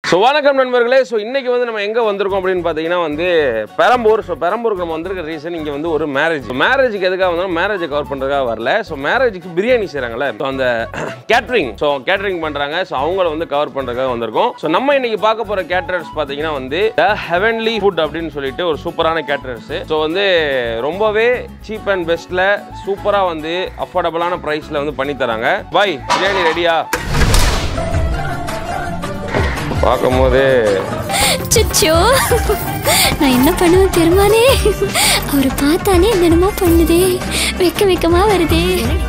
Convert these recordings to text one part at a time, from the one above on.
So வணக்கம் நண்பர்களே so இன்னைக்கு வந்து நம்ம எங்கே வந்திருக்கோம் அப்படின்னு பார்த்தீங்கன்னா வந்து பெரம்பூர் ஸோ பெரம்பூருக்கு நம்ம வந்திருக்க ரீசன் இங்கே வந்து ஒரு மேரேஜ் மேரேஜுக்கு எதுக்காக வந்தோம் மேரேஜை கவர் பண்ணுறதுக்காக வரல ஸோ மேரேஜுக்கு பிரியாணி செய்கிறாங்கல்ல ஸோ அந்த கேட்ரிங் ஸோ கேட்ரிங் பண்ணுறாங்க ஸோ அவங்கள வந்து கவர் பண்ணுறதுக்காக வந்திருக்கோம் ஸோ நம்ம இன்னைக்கு பார்க்க போகிற கேட்டரர்ஸ் பார்த்தீங்கன்னா வந்து த ஹெவன்லி ஃபுட் அப்படின்னு சொல்லிட்டு ஒரு சூப்பரான கேட்டரர்ஸ் ஸோ வந்து ரொம்பவே சீப் அண்ட் பெஸ்ட்டில் சூப்பராக வந்து அஃபோர்டபுளான ப்ரைஸில் வந்து பண்ணி தராங்க பாய் பிரியாணி ரெடியா பார்க்கும்போதே சுச்சோ நான் என்ன பண்ணுவேன் பெருமானே அவரை பார்த்தாலே என்னென்னமோ பண்ணுதே வெக்க வெக்கமா வருதே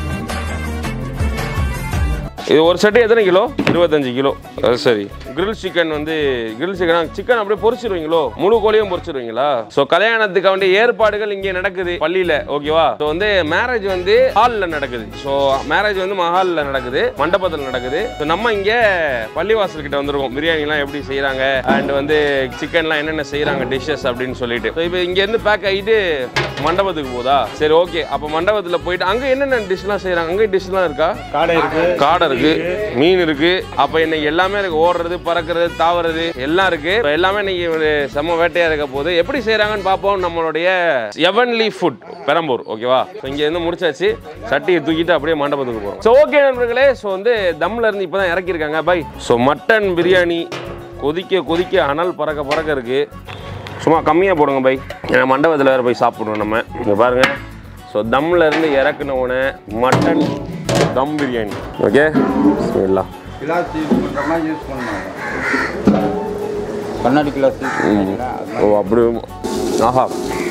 இது ஒரு செட்டு எத்தனை கிலோ இருபத்தஞ்சு கிலோ அது சரி கிரில் சிக்கன் வந்து கிரில் சிக்கன் சிக்கன் அப்படியே பொரிச்சிருவீங்களோ முழு கோழியும் பொரிச்சிருவீங்களா ஸோ கல்யாணத்துக்கு வேண்டிய ஏற்பாடுகள் இங்கே நடக்குது பள்ளியில் ஓகேவா ஸோ வந்து மேரேஜ் வந்து ஹாலில் நடக்குது ஸோ மேரேஜ் வந்து மஹாலில் நடக்குது மண்டபத்தில் நடக்குது ஸோ நம்ம இங்கே பள்ளிவாசல் கிட்ட வந்திருக்கோம் பிரியாணிலாம் எப்படி செய்கிறாங்க அண்ட் வந்து சிக்கன்லாம் என்னென்ன செய்கிறாங்க டிஷ்ஷஸ் அப்படின்னு சொல்லிட்டு ஸோ இப்போ இங்கேருந்து பேக் ஆகிட்டு மண்டபத்துக்கு போதா சரி ஓகே அப்போ மண்டபத்தில் போயிட்டு அங்கே என்னென்ன டிஷ்லாம் செய்கிறாங்க அங்கே டிஷ்லாம் இருக்கா காடை இருக்கு காடை இருக்கு மீன் இருக்கு அப்ப இன்னைக்கு எல்லாமே இருக்கு ஓடுறது பறக்கிறது தாவறது எல்லாம் இருக்கு இப்ப எல்லாமே இன்னைக்கு ஒரு செம்ம வேட்டையா இருக்க போது எப்படி செய்றாங்கன்னு பார்ப்போம் நம்மளுடைய எவன்லி ஃபுட் பெரம்பூர் ஓகேவா ஸோ இங்க இருந்து முடிச்சாச்சு சட்டியை தூக்கிட்டு அப்படியே மண்டபத்துக்கு போறோம் ஸோ ஓகே நண்பர்களே ஸோ வந்து தம்ல இருந்து இப்பதான் இறக்கியிருக்காங்க பை ஸோ மட்டன் பிரியாணி கொதிக்க கொதிக்க அனல் பறக்க பறக்க இருக்கு சும்மா கம்மியாக போடுங்க பை ஏன்னா மண்டபத்தில் வேறு போய் சாப்பிடுவோம் நம்ம இங்கே பாருங்க ஸோ தம்ல இருந்து இறக்குன உடனே மட்டன் தம் பிரியாணி ஓகே எல்லாம் கிளாஸ் யூஸ் பண்ணுற மாதிரி யூஸ் பண்ணுவாங்க கண்ணாடி கிளாஸ் யூஸ் பண்ணுவாங்களா அது ஓ அப்படி ஆஹா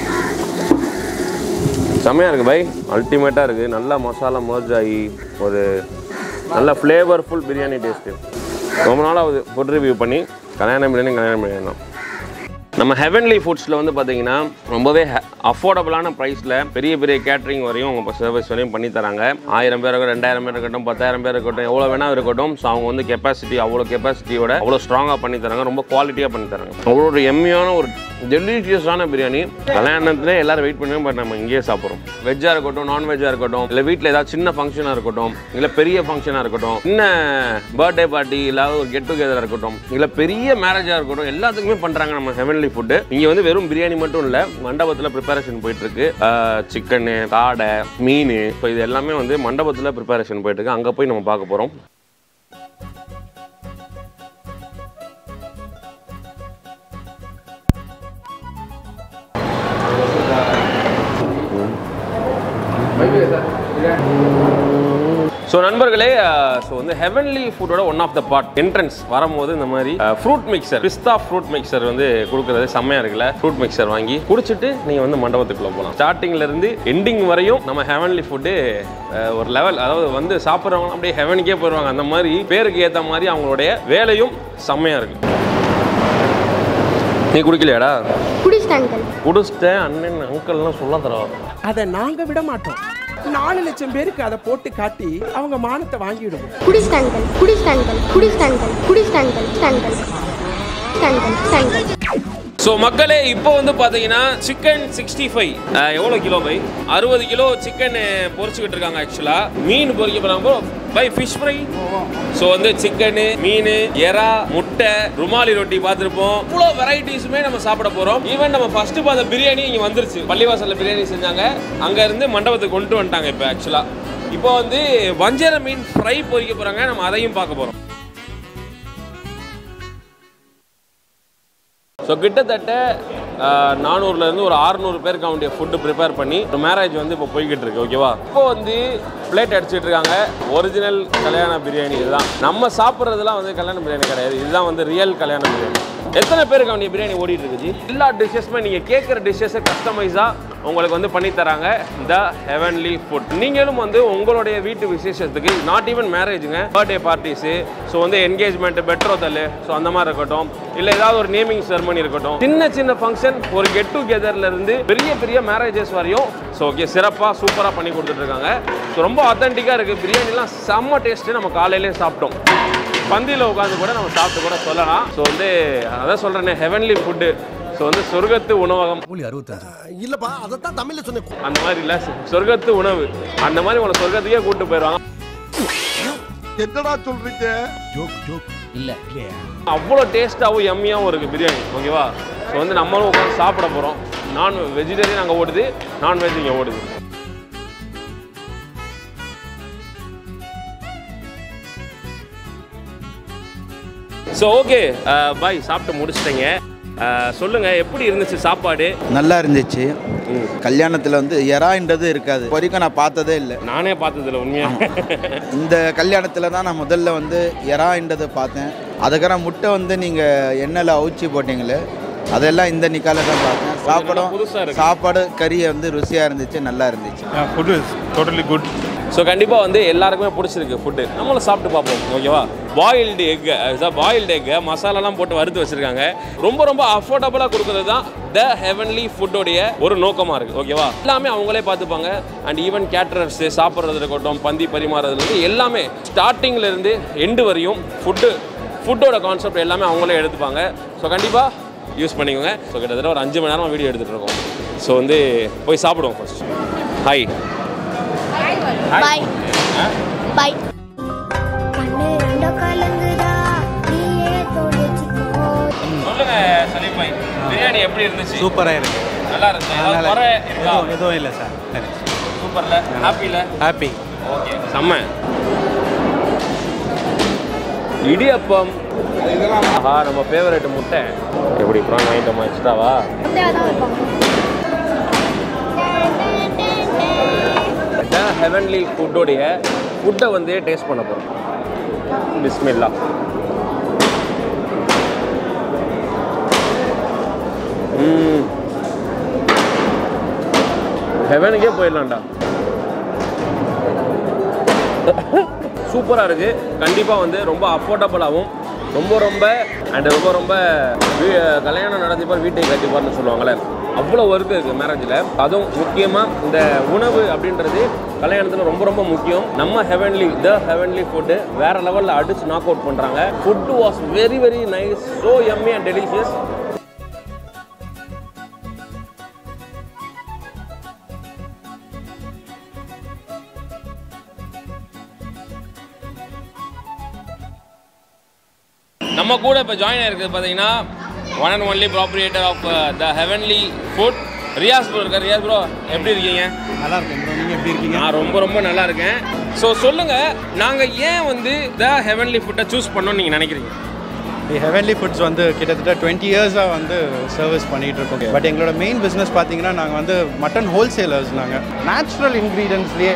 செம்மையாக இருக்குது பை அல்டிமேட்டாக இருக்குது நல்லா மசாலா மர்ஜ் ஆகி ஒரு நல்ல ஃப்ளேவர்ஃபுல் பிரியாணி டேஸ்ட்டு ரொம்ப நாள் ஆகுது ஃபுட் ரிவ்யூ பண்ணி கல்யாண பிரியாணி கல்யாண பிரியாணி தான் நம்ம ஹெவன்லி ஃபுட்ஸில் வந்து பார்த்தீங்கன்னா ரொம்பவே அஃபோர்டபுளான ப்ரைஸில் பெரிய பெரிய கேட்ரிங் வரையும் அவங்க சர்வீஸ் வரையும் பண்ணி தராங்க ஆயிரம் பேர் இருக்கட்டும் ரெண்டாயிரம் பேர் இருக்கட்டும் பத்தாயிரம் பேர் இருக்கட்டும் எவ்வளோ வேணா இருக்கட்டும் ஸோ அவங்க வந்து கெப்பாசிட்டி அவ்வளோ கெப்பாசிட்டியோட அவ்வளோ ஸ்ட்ராங்காக பண்ணி தராங்க ரொம்ப குவாலிட்டியாக பண்ணி தராங்க அவ்வளோ ஒரு எம்மியான ஒரு டெலிஷியஸான பிரியாணி கல்யாணத்துல எல்லாரும் வெயிட் பண்ணுவோம் பட் நம்ம இங்கேயே சாப்பிட்றோம் வெஜ்ஜாக இருக்கட்டும் நான்வெஜ்ஜாக இருக்கட்டும் இல்லை வீட்டில் ஏதாவது சின்ன ஃபங்க்ஷனாக இருக்கட்டும் இல்லை பெரிய ஃபங்க்ஷனாக இருக்கட்டும் சின்ன பர்த்டே பார்ட்டி இல்லாத ஒரு கெட் டுகெதர் இருக்கட்டும் இல்லை பெரிய மேரேஜாக இருக்கட்டும் எல்லாத்துக்குமே பண்ணுறாங்க நம்ம ஹெவன்லி ஃபுட்டு இங்கே வந்து வெறும் பிரியாணி மட்டும் இல்லை மண்டபத்தில் ப்ரிப்பரேஷன் போயிட்டு இருக்கு சிக்கனு காடை மீன் இப்போ இது எல்லாமே வந்து மண்டபத்தில் ப்ரிப்பரேஷன் போயிட்டு இருக்கு அங்கே போய் நம்ம பார்க்க போகிறோம் ஸோ நண்பர்களே ஸோ வந்து ஹெவன்லி ஃபுட்டோட one of the part entrance வரும்போது இந்த மாதிரி fruit mixture pista fruit mixture வந்து கொடுக்குறது செம்மையாக இருக்குல்ல ஃப்ரூட் மிக்சர் வாங்கி குடிச்சிட்டு நீங்கள் வந்து மண்டபத்துக்குள்ளே போகலாம் ஸ்டார்டிங்ல இருந்து எண்டிங் வரையும் நம்ம ஹெவன்லி ஃபுட்டு ஒரு லெவல் அதாவது வந்து சாப்பிட்றவங்க அப்படியே ஹெவனுக்கே போயிடுவாங்க அந்த மாதிரி பேருக்கு ஏற்ற மாதிரி அவங்களுடைய வேலையும் செம்மையாக இருக்கு நீ குடிக்கலையாடா குடிச்சிட்டாங்க குடிச்சிட்டேன் அண்ணன் அங்கிள்லாம் சொல்ல தரவா அதை நாங்க விட மாட்டோம் நாலு லட்சம் பேருக்கு அதை போட்டு காட்டி அவங்க மானத்தை வாங்கிடுவோம் குடிச்சிட்டாங்க குடிச்சிட்டாங்க குடிச்சிட்டாங்க குடிச்சிட்டாங்க ஸ்டாங்கள் ஸ்டாங்கள் ஸ்டாங்கள் ஸோ மக்களே இப்போ வந்து பார்த்தீங்கன்னா சிக்கன் சிக்ஸ்டி ஃபைவ் எவ்வளோ கிலோ பை அறுபது கிலோ சிக்கன் பொரிச்சுக்கிட்டு இருக்காங்க ஆக்சுவலாக மீன் பொரிக்க போகிறாங்க பை ஃபிஷ் ஃப்ரை ஸோ வந்து சிக்கனு மீன் எறா முட்டை ருமாலி ரொட்டி பார்த்துருப்போம் இவ்வளோ வெரைட்டிஸுமே நம்ம சாப்பிட போகிறோம் ஈவன் நம்ம ஃபர்ஸ்ட் பார்த்த பிரியாணி இங்கே வந்துருச்சு பள்ளிவாசலில் பிரியாணி செஞ்சாங்க அங்கேருந்து மண்டபத்துக்கு கொண்டு வந்துட்டாங்க இப்போ ஆக்சுவலாக இப்போ வந்து வஞ்சர மீன் ஃப்ரை பொரிக்க போகிறாங்க நம்ம அதையும் பார்க்க போகிறோம் ஸோ கிட்டத்தட்ட நானூறுலேருந்து ஒரு அறுநூறு பேருக்கு அவனுடைய ஃபுட்டு ப்ரிப்பேர் பண்ணி ஒரு மேரேஜ் வந்து இப்போ போய்கிட்டு இருக்கு ஓகேவா இப்போ வந்து பிளேட் அடிச்சிட்டு இருக்காங்க ஒரிஜினல் கல்யாண பிரியாணி இதுதான் நம்ம சாப்பிட்றதுலாம் வந்து கல்யாண பிரியாணி கிடையாது இதுதான் வந்து ரியல் கல்யாண பிரியாணி எத்தனை பேருக்கு அவனுடைய பிரியாணி ஓடிட்டு இருக்கு ஜி எல்லா டிஷ்ஷஸுமே நீங்கள் கேட்குற டிஷ்ஷஸை கஸ்டமைஸாக உங்களுக்கு வந்து பண்ணி தராங்க த ஹெவன்லி ஃபுட் நீங்களும் வந்து உங்களுடைய வீட்டு விசேஷத்துக்கு நாட் ஈவன் மேரேஜுங்க பர்த்டே பார்ட்டிஸு ஸோ வந்து என்கேஜ்மெண்ட் பெட்ரோதல் ஸோ அந்த மாதிரி இருக்கட்டும் இல்லை ஏதாவது ஒரு நேமிங் செரமனி இருக்கட்டும் சின்ன சின்ன ஃபங்க்ஷன் ஒரு கெட் டுகெதர்ல இருந்து பெரிய பெரிய மேரேஜஸ் வரையும் ஸோ ஓகே சிறப்பாக சூப்பராக பண்ணி கொடுத்துட்டு இருக்காங்க ஸோ ரொம்ப அத்தன்டிக்காக இருக்குது பிரியாணிலாம் செம்ம டேஸ்ட்டு நம்ம காலையிலே சாப்பிட்டோம் பந்தியில் உட்காந்து கூட நம்ம சாப்பிட்டு கூட சொல்லலாம் ஸோ வந்து அதான் சொல்கிறேனே ஹெவன்லி ஃபுட்டு ஸோ வந்து சொர்க்கத்து உணவகம் இல்லப்பா அதைத்தான் தமிழ்ல சொன்னேன் அந்த மாதிரி இல்லை சொர்க்கத்து உணவு அந்த மாதிரி உங்களை சொர்க்கத்துக்கே கூட்டு போயிடுவாங்க என்னடா சொல்றீங்க ஜோக் ஜோக் இல்லை அவ்வளோ டேஸ்ட்டாகவும் எம்மியாகவும் இருக்குது பிரியாணி ஓகேவா ஸோ வந்து நம்மளும் உட்காந்து சாப்பிட போகிறோம் நான் வெஜிடேரியன் அங்கே ஓடுது நான்வெஜ் இங்கே ஓடுது ஸோ ஓகே பாய் சாப்பிட்டு முடிச்சிட்டீங்க அஹ், சொல்லுங்க எப்படி இருந்துச்சு சாப்பாடு நல்லா இருந்துச்சு கல்யாணத்தில் வந்து எறான்றது இருக்காது இது வரைக்கும் நான் பார்த்ததே இல்லை நானே பார்த்ததில்ல உண்மையா இந்த கல்யாணத்தில் தான் நான் முதல்ல வந்து எறான்றதை பார்த்தேன் அதுக்கப்புறம் முட்டை வந்து நீங்கள் எண்ணெயில் அவிச்சு போட்டீங்களே அதெல்லாம் இந்த நிக்கால தான் பார்த்தேன் சாப்பாடும் புதுசா இருக்கு. சாப்பாடு கறி வந்து ருசியாக இருந்துச்சு நல்லா இருந்துச்சு food is totally good so கண்டிப்பாக வந்து எல்லாருக்குமே பிடிச்சிருக்கு ஃபுட்டு நம்மளும் சாப்பிட்டு பார்ப்போம் ஓகேவா பாயில்டு எக்கு பாயில்டு எக்கு மசாலாலாம் போட்டு வறுத்து வச்சுருக்காங்க ரொம்ப ரொம்ப அஃபோர்டபுளாக கொடுக்குறது தான் த ஹெவன்லி ஃபுட்டோடைய ஒரு நோக்கமாக இருக்குது ஓகேவா எல்லாமே அவங்களே பார்த்துப்பாங்க அண்ட் ஈவன் கேட்டரர்ஸ் சாப்பிட்றது இருக்கட்டும் பந்தி பரிமாறதுலேருந்து எல்லாமே ஸ்டார்டிங்ல இருந்து எண்டு வரையும் ஃபுட்டு ஃபுட்டோட கான்செப்ட் எல்லாமே அவங்களே எடுத்துப்பாங்க ஸோ கண்டிப்பாக யூஸ் பண்ணிக்கோங்க ஸோ கிட்டத்தட்ட ஒரு அஞ்சு மணி நேரமாக வீடியோ எடுத்துகிட்டு இருக்கோம் ஸோ வந்து போய் சாப்பிடுவோம் ஃபர்ஸ்ட் ஹாய் பாய் பாய் கண்ணு ரெண்டோ கலங்குதா நீயே தோடிச்சுக்கோ சொல்லுங்க சலீம் பாய் பிரியாணி எப்படி இருந்துச்சு சூப்பராக இருக்கு நல்லா இருந்துச்சு ஏதாவது குறை இருக்கா எதுவும் எதுவும் இல்லை சார் சரி சூப்பர்ல ஹாப்பில ஹாப்பி ஓகே செம்ம இடியப்பம் ஆஹா நம்ம ஃபேவரட் முட்டை எப்படி ப்ரான் ஐட்டம் எக்ஸ்ட்ராவா த ஹெவன்லி ஃபுட்டோடைய ஃபுட்டை வந்து டேஸ்ட் பண்ண போகிறோம் பிஸ்மில்லா ம் ஹெவனுக்கே போயிடலாம்டா சூப்பராக இருக்குது கண்டிப்பாக வந்து ரொம்ப அஃபோர்டபுளாகவும் ரொம்ப ரொம்ப அண்ட் ரொம்ப ரொம்ப வீ- கல்யாணம் நடத்திப்பார் வீட்டை கட்டிப்பார்னு சொல்லுவாங்கள்ல அவ்வளோ ஒர்க்கு இருக்குது மேரேஜில் அதுவும் முக்கியமாக இந்த உணவு அப்படின்றது கல்யாணத்தில் ரொம்ப ரொம்ப முக்கியம் நம்ம ஹெவன்லி த ஹெவன்லி ஃபுட்டு வேறு லெவலில் அடிச்சு நாக் அவுட் பண்ணுறாங்க food was very very nice so yummy and delicious நம்ம கூட இப்போ ஜாயின் ஆயிருக்குது பார்த்தீங்கன்னா one and only proprietor of the heavenly food Riyaz bro இருக்கார் ரியாஸ் ப்ரோ எப்படி இருக்கீங்க நல்லா இருக்கேன் ப்ரோ நீங்கள் எப்படி இருக்கீங்க நான் ரொம்ப ரொம்ப நல்லா இருக்கேன் ஸோ சொல்லுங்கள் நாங்கள் ஏன் வந்து த ஹெவன்லி ஃபுட்டை சூஸ் பண்ணோம்னு நீங்கள் நினைக்கிறீங்க தி ஹெவன்லி ஃபுட்ஸ் வந்து கிட்டத்தட்ட டுவெண்ட்டி இயர்ஸாக வந்து சர்வீஸ் பண்ணிகிட்டு இருக்கோம் பட் எங்களோட மெயின் பிஸ்னஸ் பார்த்தீங்கன்னா நாங்கள் வந்து மட்டன் ஹோல்சேலர்ஸ் நாங்கள் நேச்சுரல் இன்க்ரீடியன்ஸ்லேயே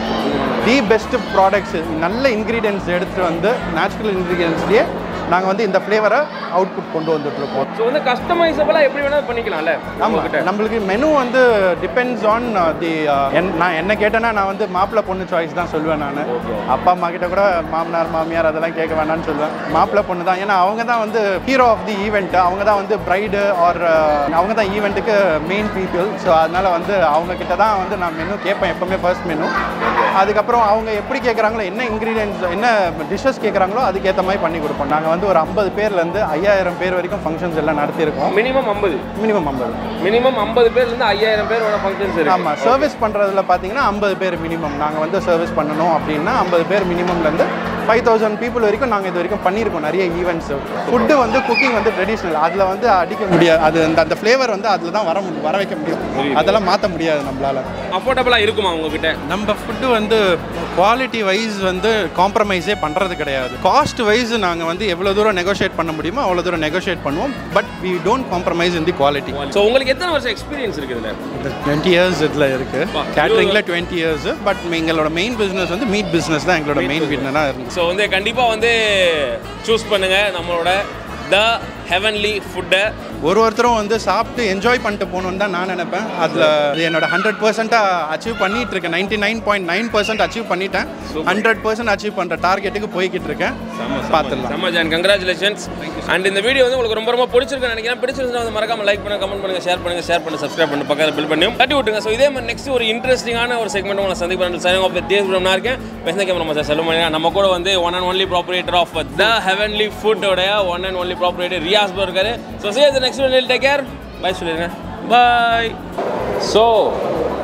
தி பெஸ்ட் ப்ராடக்ட்ஸ் நல்ல இன்க்ரீடியன்ஸ் எடுத்துகிட்டு வந்து நேச்சுரல் இன்க்ரீடியன்ஸ்லேயே நாங்கள் வந்து இந்த ஃப்ளேவரை அவுட்புட் கொண்டு வந்துட்டுருக்கோம் ஸோ வந்து கஸ்டமைசபிளாக எப்படி வேணாலும் பண்ணிக்கலாம்ல ஆமாம் நம்மளுக்கு மெனு வந்து டிபெண்ட்ஸ் ஆன் தி நான் என்ன கேட்டேன்னா நான் வந்து மாப்பிள்ளை பொண்ணு சாய்ஸ் தான் சொல்லுவேன் நான் அப்பா அம்மா கிட்ட கூட மாமனார் மாமியார் அதெல்லாம் கேட்க வேணாம்னு சொல்லுவேன் மாப்பிள்ளை பொண்ணு தான் ஏன்னா அவங்க தான் வந்து ஹீரோ ஆஃப் தி ஈவெண்ட் அவங்க தான் வந்து பிரைடு ஆர் அவங்க தான் ஈவெண்ட்டுக்கு மெயின் பீப்புள் ஸோ அதனால வந்து அவங்க கிட்ட தான் வந்து நான் மெனு கேட்பேன் எப்பவுமே ஃபர்ஸ்ட் மெனு அதுக்கப்புறம் அவங்க எப்படி கேட்குறாங்களோ என்ன இன்க்ரீடியன்ஸ் என்ன டிஷ்ஷஸ் கேட்குறாங்களோ அதுக்கேற்ற மாதிரி பண்ணி கொடுப்போம் நாங்கள் வந்து ஒரு ஐம்பது பேர்லேருந்து ஐயாயிரம் பேர் வரைக்கும் ஃபங்க்ஷன்ஸ் எல்லாம் நடத்தியிருக்கோம் மினிமம் ஐம்பது மினிமம் ஐம்பது மினிமம் ஐம்பது பேர்லேருந்து ஐயாயிரம் பேரோட ஃபங்க்ஷன்ஸ் இருக்கு ஆமாம் சர்வீஸ் பண்ணுறதுல பார்த்தீங்கன்னா ஐம்பது பேர் மினிமம் நாங்கள் வந்து சர்வீஸ் பண்ணணும் அப்படின்னா ஐம்பது பேர் மினிமம்லேருந்து ஃபைவ் தௌசண்ட் பீப்புள் வரைக்கும் நாங்கள் இது வரைக்கும் பண்ணியிருக்கோம் நிறைய ஈவெண்ட்ஸ் ஃபுட்டு வந்து குக்கிங் வந்து ட்ரெடிஷ்னல் அதில் வந்து அடிக்க முடியாது அது அந்த அந்த ஃப்ளேவர் வந்து அதில் தான் வர முடியும் வர வைக்க முடியும் அதெல்லாம் மாற்ற முடியாது நம்மளால அஃபோர்டபுளாக இருக்குமா உங்ககிட்ட நம்ம ஃபுட்டு வந்து குவாலிட்டி வைஸ் வந்து காம்ப்ரமைஸே பண்ணுறது கிடையாது காஸ்ட் வைஸ் நாங்கள் வந்து எவ்வளோ தூரம் நெகோஷியேட் பண்ண முடியுமோ அவ்வளோ தூரம் நெகோஷியேட் பண்ணுவோம் but we don't compromise in the quality so உங்களுக்கு எத்தனை வருஷம் எக்ஸ்பீரியன்ஸ் இருக்குது இதில் டுவெண்ட்டி இயர்ஸ் இதில் இருக்கு பா, கேட்டரிங்கில் டுவெண்ட்டி இயர்ஸ் பட் எங்களோட மெயின் பிஸ்னஸ் வந்து மீட் பிஸ்னஸ் தான் எங்களோட மெயின் பிஸ்னஸாக இருந்துச்சு ஸோ வந்து கண்டிப்பாக வந்து சூஸ் பண்ணுங்க நம்மளோட த ஹெவன்லி ஃபுட்டை ஒரு ஒருத்தரும் வந்து சாப்பிட்டு என்ஜாய் பண்ணிட்டு போகணுன்னு தான் நான் நினைப்பேன் அதில் என்னோட ஹண்ட்ரட் பர்சன்ட்டாக அச்சீவ் பண்ணிட்டு இருக்கேன் ninety nine point nine percent achieve பண்ணிட்டேன் ஹண்ட்ரட் பர்சன்ட் அச்சீவ் பண்ணுற டார்கெட்டுக்கு போய்கிட்டு இருக்கேன் பார்த்துடலாம் செம்ம ஜான் கங்க்ராச்சுலேஷன்ஸ் அண்ட் இந்த வீடியோ வந்து உங்களுக்கு ரொம்ப ரொம்ப பிடிச்சிருக்குன்னு நினைக்கிறேன் பிடிச்சிருந்தா வந்து மறக்காம லைக் பண்ணுங்க கமெண்ட் பண்ணுங்க ஷேர் பண்ணுங்க ஷேர் பண்ணி சப்ஸ்கிரைப் பண்ணி பக்கத்தில் பில் பண்ணி தட்டி விட்டுங்க ஸோ இதே மாதிரி நெக்ஸ்ட் ஒரு இன்ட்ரெஸ்டிங்கான ஒரு செக்மெண்ட் உங்களை சந்திப்பேன் சைனிங் ஆஃப் தேஸ் நான் இருக்கேன் பேச கேமரா சார் செல்வமணி நம்ம கூட வந்து one and only proprietor of the heavenly ஃபுட்டோடைய one and only proprietor Riyaz bro இருக்காரு so say next one take care bye சொல்லிடுங்க பாய் ஸோ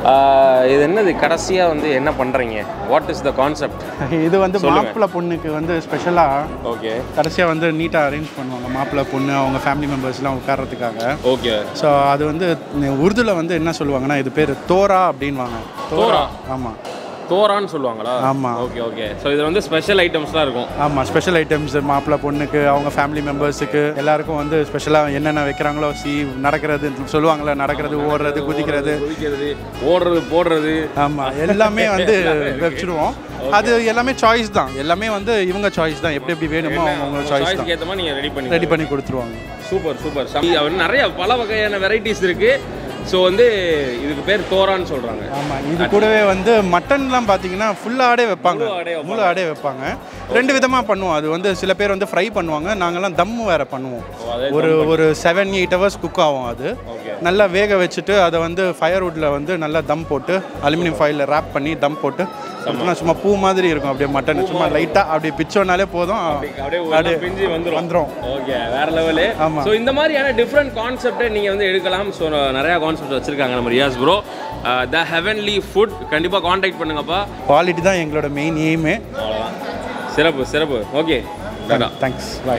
ஆஹ் இது என்னது கடைசியாக வந்து என்ன பண்ணுறீங்க வாட் இஸ் த கான்செப்ட் இது வந்து சொல்லுங்க. மாப்பிள்ளை பொண்ணுக்கு வந்து ஸ்பெஷலாக ஓகே கடைசியாக வந்து நீட்டாக அரேஞ்ச் பண்ணுவாங்க மாப்பிள்ளை பொண்ணு அவங்க ஃபேமிலி மெம்பர்ஸ்லாம் உட்கார்றதுக்காக ஓகே ஸோ அது வந்து உருதுல வந்து என்ன சொல்லுவாங்கன்னா இது பேர் தோரா அப்படின்வாங்க தோரா? ஆமாம் தோரான்னு சொல்லுவாங்களா ஆமா. ஓகே ஓகே ஸோ இது வந்து ஸ்பெஷல் ஐட்டம்ஸ்லாம் இருக்கும் ஆமாம் ஸ்பெஷல் ஐட்டம்ஸ் மாப்பிள்ளை பொண்ணுக்கு அவங்க ஃபேமிலி மெம்பர்ஸுக்கு எல்லாருக்கும் வந்து ஸ்பெஷலாக என்னென்ன வைக்கிறாங்களோ சி நடக்கிறது சொல்லுவாங்கள்ல நடக்கிறது ஓடுறது குதிக்கிறது குதிக்கிறது ஓடுறது போடுறது ஆமாம் எல்லாமே வந்து வச்சுருவோம் அது எல்லாமே சாய்ஸ் தான் எல்லாமே வந்து இவங்க சாய்ஸ் தான் எப்படி எப்படி வேணுமோ அவங்க சாய்ஸ் தான் சாய்ஸ்க்கு ஏற்ற மாதிரி நீங்கள் ரெடி பண்ணி ரெடி பண்ணி கொடுத்துருவாங்க சூப்பர் சூப்பர் அவர் நிறைய பல வகையான வெரைட்டிஸ் இருக்கு ஸோ வந்து இதுக்கு பேர் தோரான்னு சொல்றாங்க ஆமாம் இது கூடவே வந்து மட்டன்லாம் பார்த்தீங்கன்னா ஃபுல் ஆடே வைப்பாங்க முழு ஆடே வைப்பாங்க. முழு ஆடே வைப்பாங்க ரெண்டு விதமாக பண்ணுவோம் அது வந்து சில பேர் வந்து ஃப்ரை பண்ணுவாங்க நாங்கெல்லாம் தம் வேற பண்ணுவோம் அதே ஒரு ஒரு செவன் எயிட் ஹவர்ஸ் குக் ஆகும் அது Okay. நல்லா வேக வச்சுட்டு அதை வந்து ஃபயர்வுட்டில் வந்து நல்லா தம் போட்டு அலுமினியம் ஃபாயிலில் ரேப் பண்ணி தம் போட்டு கொடுத்தோம்னா சும்மா பூ மாதிரி இருக்கும் அப்படியே மட்டன் சும்மா லைட்டாக அப்படியே பிச்சோனாலே போதும் அப்படியே ஒரு பிஞ்சு வந்துரும் வந்துரும் ஓகே வேற லெவலு ஆமா. ஸோ இந்த மாதிரியான டிஃப்ரெண்ட் கான்செப்டை நீங்கள் வந்து எடுக்கலாம் ஸோ நிறையா கான்செப்ட் வச்சிருக்காங்க நம்ம Riyaz bro the heavenly food கண்டிப்பாக காண்டாக்ட் பண்ணுங்கப்பா குவாலிட்டி தான் எங்களோட மெயின் எய்மே அவ்வளோதான் சிறப்பு சிறப்பு ஓகே டாடா தேங்க்ஸ் பாய்